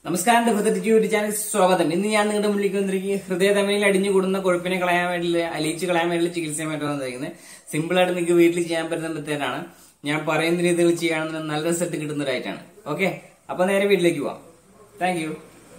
നമസ്കാരം ഡെഫത്ത് YouTube channel സ്വാഗതം ഇന്ന് ഞാൻ നിങ്ങളുടെ മുന്നിലേക്ക് വന്നിരിക്കുന്നത് ഹൃദയധമനിയിൽ അടിഞ്ഞു കൂടുന്ന കൊഴുപ്പിനെ കളയാൻ വേണ്ടി അലിയിച്ച് കളയാൻ വേണ്ടി ചികിത്സയുമായിട്ട് വന്നിരിക്കുന്നത് സിമ്പിൾ ആയിട്ട് നിങ്ങൾക്ക് വീട്ടിൽ ചെയ്യാൻ പറ്റുന്ന മെത്തേഡാണ് ഞാൻ പറയുന്ന രീതിയിൽ ചെയ്യുകയാണെന്ന് നല്ല റിസൾട്ട് കിട്ടുന്നതായിട്ടാണ് ഓക്കെ അപ്പൊ നേരെ വീട്ടിലേക്ക് പോവാം താങ്ക് യു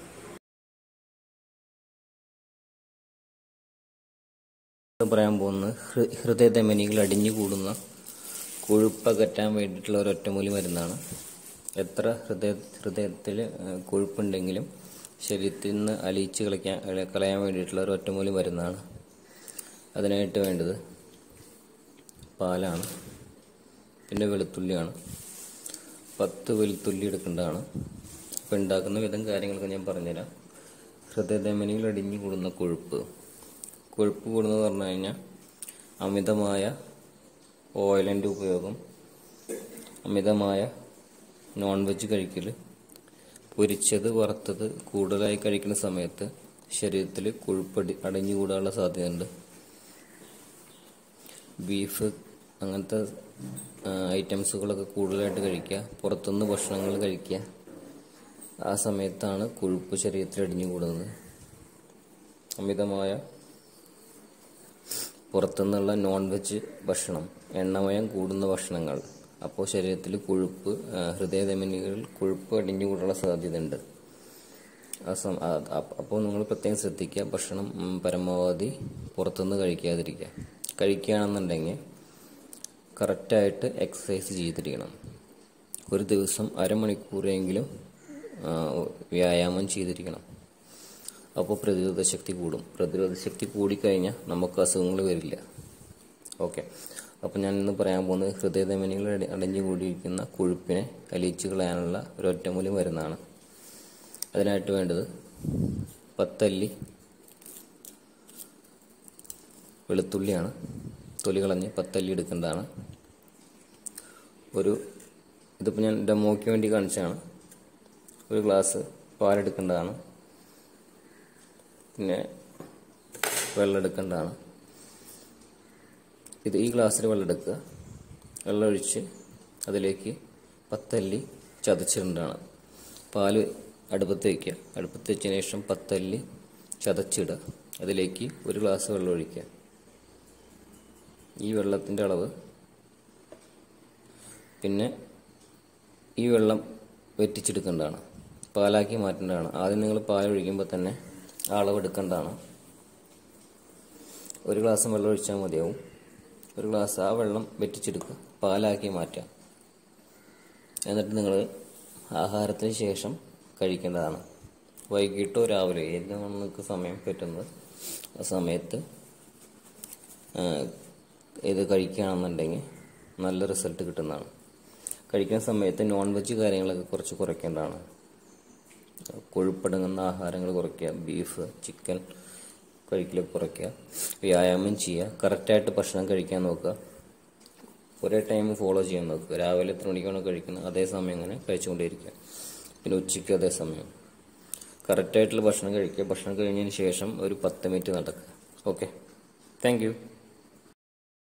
പറയാൻ പോകുന്നത് ഹൃ- ഹൃദയധമനികൾ അടിഞ്ഞു കൂടുന്ന കൊഴുപ്പകറ്റാൻ വേണ്ടിയിട്ടുള്ള ഒരു ഒറ്റമൂലി മരുന്നാണ് എത്ര ഹൃദയ ഹൃദയത്തിൽ ഏഹ്, കൊഴുപ്പുണ്ടെങ്കിലും ശരീരത്തിൽ നിന്ന് അലിയിച്ച് കളിക്കാൻ കള- കളയാൻ വേണ്ടിയിട്ടുള്ള ഒരു ഒറ്റമൂലി മരുന്നാണ് അതിനായിട്ട് വേണ്ടത് പാലാണ് പിന്നെ വെളുത്തുള്ളിയാണ് പത്ത് വെളുത്തുള്ളി എടുക്കേണ്ടതാണ് അപ്പോൾ ഉണ്ടാക്കുന്ന വിധം കാര്യങ്ങളൊക്കെ ഞാൻ പറഞ്ഞുതരാം ഹൃദയധമനികൾ അടിഞ്ഞു കൂടുന്ന കൊഴുപ്പ് കൊഴുപ്പ് കൂടുന്നത് പറഞ്ഞു കഴിഞ്ഞാൽ അമിതമായ ഓയിലിൻ്റെ ഉപയോഗം അമിതമായ നോൺ വെജ് കഴിക്കൽ പൊരിച്ചത് വറുത്തത് കൂടുതലായി കഴിക്കുന്ന സമയത്ത് ശരീരത്തിൽ കൊഴുപ്പടി അടിഞ്ഞു കൂടാനുള്ള സാധ്യതയുണ്ട് ബീഫ് അങ്ങനത്തെ ആ, ഐറ്റംസുകളൊക്കെ കൂടുതലായിട്ട് കഴിക്കുക പുറത്തുനിന്ന് ഭക്ഷണങ്ങൾ കഴിക്കുക ആ സമയത്താണ് കൊഴുപ്പ് ശരീരത്തിൽ അടിഞ്ഞു കൂടുന്നത് അമിതമായ പുറത്തുനിന്നുള്ള നോൺ വെജ് ഭക്ഷണം എണ്ണമയം കൂടുന്ന ഭക്ഷണങ്ങൾ അപ്പോൾ ശരീരത്തിൽ കൊഴുപ്പ് ആ, ഹൃദയധമനികളിൽ കൊഴുപ്പ് അടിഞ്ഞുകൂടാനുള്ള സാധ്യതയുണ്ട് ആ സം അപ്പോൾ നിങ്ങൾ പ്രത്യേകം ശ്രദ്ധിക്കുക ഭക്ഷണം ഉം, പരമാവധി പുറത്തുനിന്ന് കഴിക്കാതിരിക്കുക കഴിക്കുകയാണെന്നുണ്ടെങ്കിൽ കറക്റ്റായിട്ട് എക്സസൈസ് ചെയ്തിരിക്കണം ഒരു ദിവസം അരമണിക്കൂറെങ്കിലും ആ, വ്യായാമം ചെയ്തിരിക്കണം അപ്പോൾ പ്രതിരോധ ശക്തി കൂടും പ്രതിരോധ ശക്തി കൂടിക്കഴിഞ്ഞാൽ നമുക്ക് അസുഖങ്ങൾ വരില്ല ഓക്കെ അപ്പോൾ ഞാൻ ഇന്ന് പറയാൻ പോകുന്നത് ഹൃദയധമനികൾ അടി- അടഞ്ഞു കൂടിയിരിക്കുന്ന കൊഴുപ്പിനെ അലിയിച്ച് കളയാനുള്ള ഒരു ഒറ്റമൂലി മരുന്നാണ് അതിനായിട്ട് വേണ്ടത് പത്തല്ലി വെളുത്തുള്ളിയാണ് തൊലി കളഞ്ഞ് പത്തല്ലി എടുക്കേണ്ടതാണ് ഒരു ഇതിപ്പോൾ ഞാൻ ഡെമോയ്ക്ക് വേണ്ടി കാണിച്ചതാണ് ഒരു ഗ്ലാസ് പാലെടുക്കേണ്ടതാണ് പിന്നെ വെള്ളം എടുക്കേണ്ടതാണ് ഇത് ഈ ഗ്ലാസ്സിൽ വെള്ളം എടുക്കുക വെള്ളം ഒഴിച്ച് അതിലേക്ക് പത്തല്ലി ചതച്ചിടേണ്ടതാണ് പാല് അടുപ്പത്ത് വയ്ക്കുക അടുപ്പത്ത് വെച്ചതിന് ശേഷം പത്തല്ലി ചതച്ചിടുക അതിലേക്ക് ഒരു ഗ്ലാസ് വെള്ളം ഒഴിക്കുക ഈ വെള്ളത്തിൻ്റെ അളവ് പിന്നെ ഈ വെള്ളം വെറ്റിച്ചെടുക്കേണ്ടതാണ് പാലാക്കി മാറ്റേണ്ടതാണ് ആദ്യം നിങ്ങൾ പാൽ ഒഴിക്കുമ്പോൾ തന്നെ ആ അളവ് എടുക്കേണ്ടതാണ് ഒരു ഗ്ലാസ് വെള്ളം ഒഴിച്ചാൽ മതിയാവും ഒരു ഗ്ലാസ് ആ വെള്ളം വെറ്റിച്ചെടുക്കുക പാലാക്കി മാറ്റുക എന്നിട്ട് നിങ്ങൾ ആഹാരത്തിന് ശേഷം കഴിക്കേണ്ടതാണ് വൈകിട്ടോ രാവിലെ ഏതാണ് നിങ്ങൾക്ക് സമയം പറ്റുന്നത് ആ സമയത്ത് ആ, ഇത് കഴിക്കുകയാണെന്നുണ്ടെങ്കിൽ നല്ല റിസൾട്ട് കിട്ടുന്നതാണ് കഴിക്കുന്ന സമയത്ത് നോൺ വെജ് കാര്യങ്ങളൊക്കെ കുറച്ച് കുറയ്ക്കേണ്ടതാണ് കൊഴുപ്പടങ്ങുന്ന ആഹാരങ്ങൾ കുറയ്ക്കുക ബീഫ് ചിക്കൻ കഴിക്കലൊക്കെ കുറയ്ക്കുക വ്യായാമം ചെയ്യുക കറക്റ്റായിട്ട് ഭക്ഷണം കഴിക്കാൻ നോക്കുക ഒരേ ടൈം ഫോളോ ചെയ്യാൻ നോക്കുക രാവിലെ എത്ര മണിക്കാണോ കഴിക്കുന്നത് അതേ സമയം അങ്ങനെ കഴിച്ചുകൊണ്ടേയിരിക്കുക പിന്നെ ഉച്ചയ്ക്ക് അതേ സമയം കറക്റ്റായിട്ടുള്ള ഭക്ഷണം കഴിക്കുക ഭക്ഷണം കഴിഞ്ഞതിന് ശേഷം ഒരു പത്ത് മിനിറ്റ് നടക്കുക ഓക്കെ താങ്ക് യു